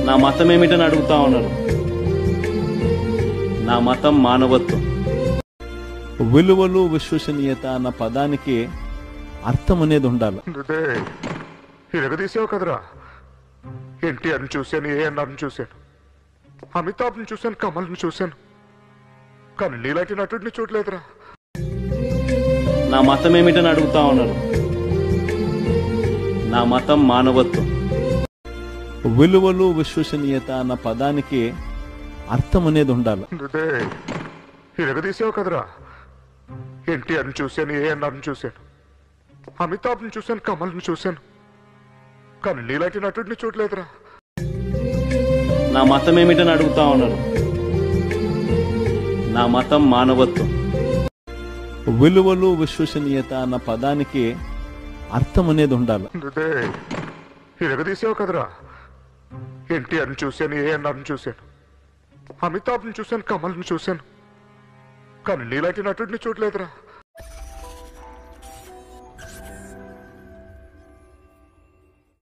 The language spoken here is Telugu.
నా మతం ఏమిటని అడుగుతా ఉన్నారు నా మతం మానవత్వం విలువలు విశ్వసనీయత అన్న పదానికి అర్థం అనేది ఉండాలి అదే ఇరగదీసావు కదరా ఎన్టీఆర్ని చూశాను ఏఎన్ఆర్ని చూశాను అమితాబ్ని చూశాను కమల్ని చూశాను కానీ నీలాంటి నటుడిని చూడలేదురా నా మతం ఏమిటని అడుగుతా ఉన్నారు నా మతం మానవత్వం విలువలు విశ్వసనీయత అన్న పదానికి అర్థం అనేది ఉండాలి అదే ఇరగదీసావు కదరా ఎన్టీఆర్ని చూశాను ఏఎన్ఆర్ని చూశాను అమితాబ్ని చూశాను కమల్ని చూశాను కానీ నీలాంటి నటుడిని చూడలేదురా నా మతం ఏమిటని అడుగుతా ఉన్నారు నా మతం మానవత్వం విలువలు విశ్వసనీయత అన్న పదానికి అర్థం అనేది ఉండాలి అదే ఇరగదీసావు కదరా ఎన్టీఆర్ని చూశాను ఏఎన్ఆర్ని చూశాను అమితాబ్ని చూశాను కమల్ని చూశాను కానీ నీలాంటి నటుడిని చూడలేదురా